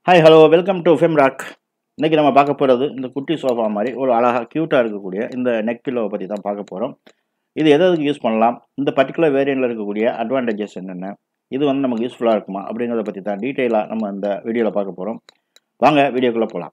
hi hello welcome to Femrock இன்றைக்கி நம்ம பார்க்க போகிறது இந்த குட்டி சோஃபா மாதிரி ஒரு அழகாக க்யூட்டாக இருக்கக்கூடிய இந்த நெக் பில்லோவை பற்றி தான் பார்க்க போகிறோம் இது எது எதுக்கு யூஸ் பண்ணலாம் இந்த பர்டிகுலர் வேரியண்ட்டில் இருக்கக்கூடிய அட்வான்டேஜஸ் என்னென்ன இது வந்து நமக்கு யூஸ்ஃபுல்லாக இருக்குமா அப்படிங்கிறத பற்றி தான் டீட்டெயிலாக நம்ம இந்த வீடியோவில் பார்க்க போகிறோம் வாங்க வீடியோக்குள்ளே போகலாம்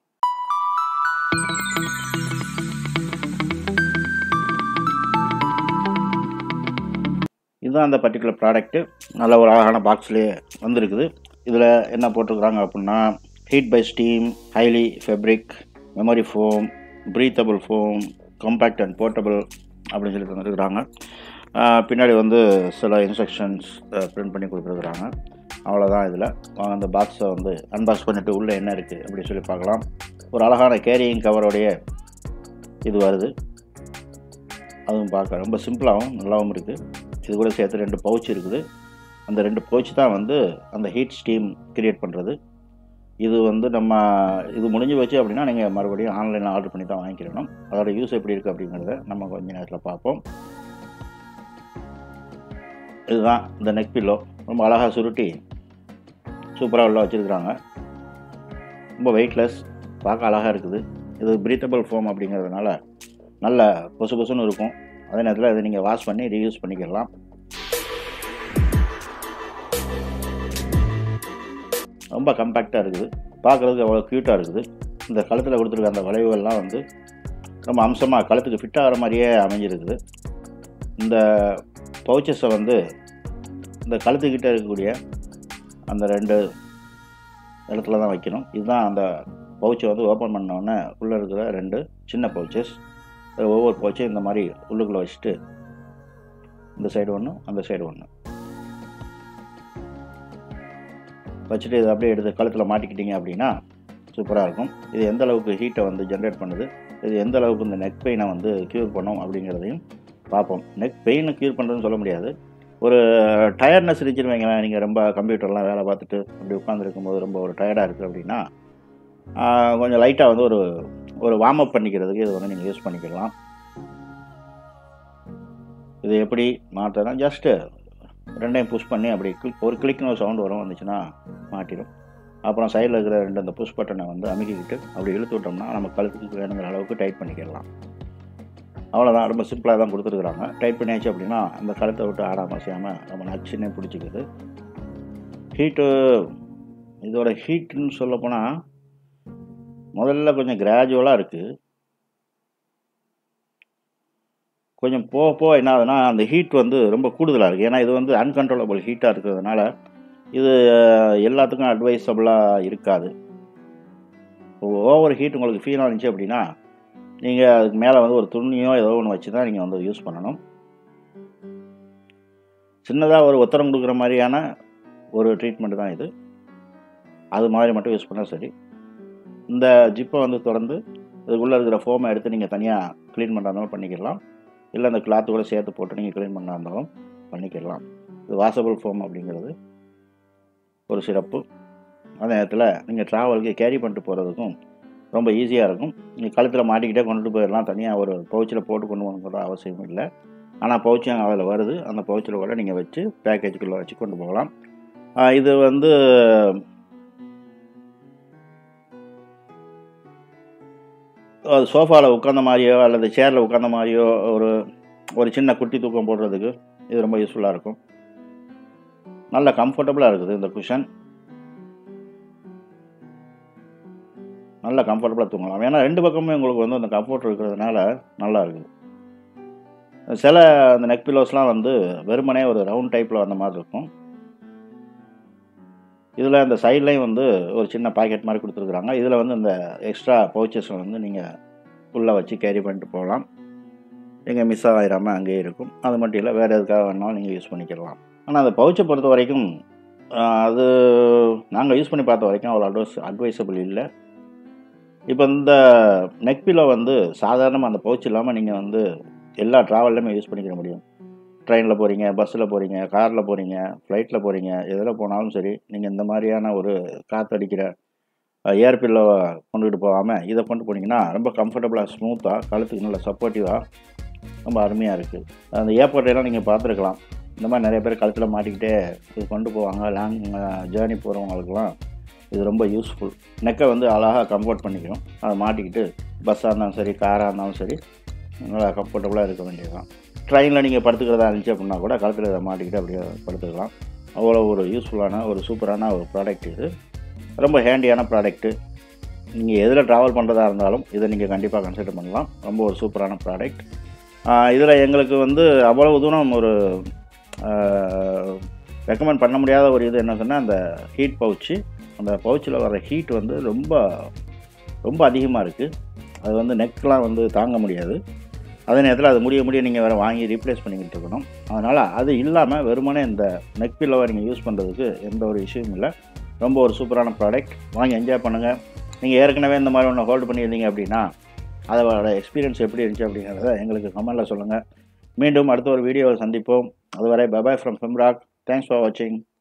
இதுதான் அந்த பர்டிகுலர் ப்ராடக்ட்டு நல்ல ஒரு அழகான பாக்ஸ்லேயே வந்திருக்குது இதில் என்ன போட்டிருக்கிறாங்க அப்படின்னா heat by steam highly fabric memory foam breathable foam compact and portable அப்படின்னு சொல்லி தந்துருக்குறாங்க பின்னாடி வந்து சில இன்ஸ்ட்ரக்ஷன்ஸ் பிரிண்ட் பண்ணி கொடுத்துருக்குறாங்க அவ்வளோதான் இதில் வாங்க அந்த பாக்ஸை வந்து அன்பாக்ஸ் பண்ணிவிட்டு உள்ளே என்ன இருக்குது அப்படின்னு சொல்லி பார்க்கலாம் ஒரு அழகான கேரியிங் கவரோடைய இது வருது அதுவும் பார்க்க ரொம்ப சிம்பிளாகவும் நல்லாவும் இருக்குது இது கூட சேர்த்து ரெண்டு பவுச் இருக்குது அந்த ரெண்டு பவுச் தான் வந்து அந்த ஹீட் ஸ்டீம் கிரியேட் பண்ணுறது இது வந்து நம்ம இது முடிஞ்சு வச்சு அப்படின்னா நீங்கள் மறுபடியும் ஆன்லைனில் ஆர்டர் பண்ணி தான் வாங்கிக்கிறணும் அதோட யூஸ் எப்படி இருக்குது அப்படிங்கிறத நம்ம கொஞ்ச நேரத்தில் பார்ப்போம் இதுதான் இந்த நெக் பில்லோ ரொம்ப அழகாக சுருட்டி சூப்பராக உள்ள வச்சுருக்குறாங்க ரொம்ப வெயிட்லெஸ் பார்க்க அழகாக இருக்குது இது பிரீத்தபிள் ஃபோம் அப்படிங்கிறதுனால நல்ல பொசு பொசுன்னு இருக்கும் அதே நேரத்தில் இதை நீங்கள் வாஷ் பண்ணி ரீயூஸ் பண்ணிக்கலாம் ரொம்ப கம்பேக்டாக இருக்குது பார்க்குறதுக்கு அவ்வளோ க்யூட்டாக இருக்குது இந்த கழுத்தில் கொடுத்துருக்க அந்த வளைவுகள்லாம் வந்து ரொம்ப அம்சமாக கழுத்துக்கு ஃபிட் ஆகிற மாதிரியே அமைஞ்சிருக்குது இந்த பவுச்சஸை வந்து இந்த கழுத்துக்கிட்ட இருக்கக்கூடிய அந்த ரெண்டு இடத்துல தான் வைக்கணும் இதுதான் அந்த பவுச்சை வந்து ஓப்பன் பண்ணோடனே உள்ளே இருக்கிற ரெண்டு சின்ன பவுச்சஸ் ஒவ்வொரு பவுச்சையும் இந்த மாதிரி உள்ளுக்குள்ளே வச்சுட்டு இந்த சைடு ஒன்று அந்த சைடு ஒன்று வச்சுட்டு இதை அப்படியே எடுத்து கழுத்தில் மாட்டிக்கிட்டீங்க அப்படின்னா சூப்பராக இருக்கும் இது எந்த அளவுக்கு ஹீட்டை வந்து ஜென்ரேட் பண்ணுது இது எந்த அளவுக்கு இந்த நெக் பெயினை வந்து க்யூர் பண்ணும் அப்படிங்கிறதையும் பார்ப்போம் நெக் பெயினை க்யூர் பண்ணுறதுன்னு சொல்ல முடியாது ஒரு டயர்ட்னஸ் இருந்துச்சுன்னு வைங்களேன் நீங்கள் ரொம்ப கம்ப்யூட்டர்லாம் வேலை பார்த்துட்டு அப்படி உட்காந்துருக்கும்போது ரொம்ப ஒரு டயர்டாக இருக்குது அப்படின்னா கொஞ்சம் லைட்டாக வந்து ஒரு ஒரு வார்ம் அப் பண்ணிக்கிறதுக்கு இது வந்து நீங்கள் யூஸ் பண்ணிக்கலாம் இது எப்படி மாற்றனா ஜஸ்ட்டு ரெண்டையும் புஷ் பண்ணி அப்படி கிளிக் ஒரு கிளிக்னு ஒரு சவுண்ட் வரும் வந்துச்சுன்னா மாட்டிடும் அப்புறம் சைடில் இருக்கிற ரெண்டு அந்த புஷ் பட்டனை வந்து அமுக்கிக்கிட்டு அப்படி இழுத்து விட்டோம்னா நம்ம கழுத்துக்கு வேணுங்கிற அளவுக்கு டைட் பண்ணிக்கலாம் அவ்வளோதான் ரொம்ப சிம்பிளாக தான் கொடுத்துருக்குறாங்க டைட் பண்ணியாச்சு அப்படின்னா அந்த கழுத்தை விட்டு ஆடாமல் செய்யாமல் நம்ம நச்சுன்னே பிடிச்சிக்குது ஹீட்டு இதோட ஹீட்டுன்னு சொல்லப்போனால் முதல்ல கொஞ்சம் கிராஜுவலாக இருக்குது கொஞ்சம் போக போக என்ன ஆகுதுன்னா அந்த ஹீட் வந்து ரொம்ப கூடுதலாக இருக்குது ஏன்னா இது வந்து அன்கண்ட்ரோலபிள் ஹீட்டாக இருக்கிறதுனால இது எல்லாத்துக்கும் அட்வைசபிளாக இருக்காது ஓவர் ஹீட் உங்களுக்கு ஃபீல் ஆனிச்சு அப்படின்னா நீங்கள் அதுக்கு மேலே வந்து ஒரு துணியோ ஏதோ ஒன்று வச்சு தான் நீங்கள் வந்து யூஸ் பண்ணணும் சின்னதாக ஒரு உத்தரம் கொடுக்குற மாதிரியான ஒரு ட்ரீட்மெண்ட் தான் இது அது மாதிரி மட்டும் யூஸ் பண்ணால் சரி இந்த ஜிப்பை வந்து திறந்து இதுக்குள்ளே இருக்கிற ஃபோமை எடுத்து நீங்கள் தனியாக க்ளீன் பண்ணுறதாலும் பண்ணிக்கலாம் இல்லை அந்த கிளாத்து கூட சேர்த்து போட்டு நீங்கள் க்ளீன் பண்ணா இருந்தாலும் பண்ணிக்கலாம் இது வாசபிள் ஃபோம் அப்படிங்கிறது ஒரு சிறப்பு அதே நேரத்தில் நீங்கள் ட்ராவலுக்கு கேரி பண்ணிட்டு போகிறதுக்கும் ரொம்ப ஈஸியாக இருக்கும் நீங்கள் கழுத்தில் மாட்டிக்கிட்டே கொண்டுட்டு போயிடலாம் தனியாக ஒரு பவுச்சில் போட்டு கொண்டு போகணுங்கிற அவசியம் இல்லை ஆனால் பவுச்சு அங்கே அதில் வருது அந்த பவுச்சில் கூட நீங்கள் வச்சு பேக்கேஜுக்குள்ளே வச்சு கொண்டு போகலாம் இது வந்து அது சோஃபாவில் உட்காந்த மாதிரியோ அல்லது சேரில் உட்காந்த மாதிரியோ ஒரு ஒரு சின்ன குட்டி தூக்கம் போடுறதுக்கு இது ரொம்ப யூஸ்ஃபுல்லாக இருக்கும் நல்ல கம்ஃபர்டபுளாக இருக்குது இந்த குஷன் நல்ல கம்ஃபர்டபுளாக தூங்கலாம் ஏன்னா ரெண்டு பக்கமுமே உங்களுக்கு வந்து அந்த கம்ஃபர்ட் இருக்கிறதுனால நல்லா இருக்குது சில அந்த நெக் பில்லோஸ்லாம் வந்து வெறுமனே ஒரு ரவுண்ட் டைப்பில் வந்த மாதிரி இருக்கும் இதில் அந்த சைட்லேயும் வந்து ஒரு சின்ன பாக்கெட் மாதிரி கொடுத்துருக்குறாங்க இதில் வந்து இந்த எக்ஸ்ட்ரா பவுச்சஸ் வந்து நீங்கள் உள்ளே வச்சு கேரி பண்ணிட்டு போகலாம் எங்கே மிஸ் ஆகிடாமல் அங்கேயே இருக்கும் அது மட்டும் இல்லை வேறு எதுக்காக வேணாலும் நீங்கள் யூஸ் பண்ணிக்கலாம் ஆனால் அந்த பவுச்சை பொறுத்த வரைக்கும் அது நாங்கள் யூஸ் பண்ணி பார்த்த வரைக்கும் அவ்வளோ அட்வைஸ் அட்வைசபிள் இல்லை இப்போ இந்த நெக் பில்லோ வந்து சாதாரணமாக அந்த பவுச் இல்லாமல் நீங்கள் வந்து எல்லா ட்ராவல்லையுமே யூஸ் பண்ணிக்கிற முடியும் ட்ரெயினில் போகிறீங்க பஸ்ஸில் போகிறீங்க காரில் போகிறீங்க ஃப்ளைட்டில் போகிறீங்க எதில் போனாலும் சரி நீங்கள் இந்த மாதிரியான ஒரு காற்றடிக்கிற ஏர் பில்லோவை கொண்டுகிட்டு போகாமல் இதை கொண்டு போனீங்கன்னா ரொம்ப கம்ஃபர்டபுளாக ஸ்மூத்தாக கழுத்துக்கு நல்ல சப்போர்ட்டிவாக ரொம்ப அருமையாக இருக்குது அந்த ஏர்போர்ட்லாம் நீங்கள் பார்த்துருக்கலாம் இந்த மாதிரி நிறைய பேர் கழுத்தில் மாட்டிக்கிட்டே இது கொண்டு போவாங்க லாங் ஜேர்னி போகிறவங்களுக்குலாம் இது ரொம்ப யூஸ்ஃபுல் நெக்கை வந்து அழகாக கம்ஃபர்ட் பண்ணிக்கிறோம் அதை மாட்டிக்கிட்டு பஸ்ஸாக இருந்தாலும் சரி காராக இருந்தாலும் சரி நல்லா கம்ஃபர்டபுளாக இருக்க வேண்டியதுதான் ட்ரெயினில் நீங்கள் படுத்துக்கிறதா இருந்துச்சு அப்படின்னா கூட கழுத்தில் இதை மாட்டிக்கிட்டு அப்படியே படுத்துக்கலாம் அவ்வளோ ஒரு யூஸ்ஃபுல்லான ஒரு சூப்பரான ஒரு ப்ராடக்ட் இது ரொம்ப ஹேண்டியான ப்ராடக்ட்டு நீங்கள் எதில் ட்ராவல் பண்ணுறதா இருந்தாலும் இதை நீங்கள் கண்டிப்பாக கன்சிடர் பண்ணலாம் ரொம்ப ஒரு சூப்பரான ப்ராடக்ட் இதில் எங்களுக்கு வந்து அவ்வளவு தூரம் ஒரு ரெக்கமெண்ட் பண்ண முடியாத ஒரு இது என்ன சொன்னால் அந்த ஹீட் பவுச்சு அந்த பவுச்சில் வர ஹீட் வந்து ரொம்ப ரொம்ப அதிகமாக இருக்குது அது வந்து நெக்லாம் வந்து தாங்க முடியாது அதே நேரத்தில் அது முடிய முடிய நீங்கள் வேறு வாங்கி ரீப்ளேஸ் பண்ணிக்கிட்டு இருக்கணும் அதனால் அது இல்லாமல் வெறுமனே இந்த நெக் பில்லோவை நீங்கள் யூஸ் பண்ணுறதுக்கு எந்த ஒரு இஷ்யூவும் இல்லை ரொம்ப ஒரு சூப்பரான ப்ராடக்ட் வாங்கி என்ஜாய் பண்ணுங்கள் நீங்கள் ஏற்கனவே இந்த மாதிரி ஒன்று ஹோல்டு பண்ணியிருந்தீங்க அப்படின்னா அதோட எக்ஸ்பீரியன்ஸ் எப்படி இருந்துச்சு அப்படிங்கிறத எங்களுக்கு கமெண்டில் சொல்லுங்கள் மீண்டும் அடுத்த ஒரு வீடியோவை சந்திப்போம் அதுவரை bye bye from Femrock thanks for வாட்சிங்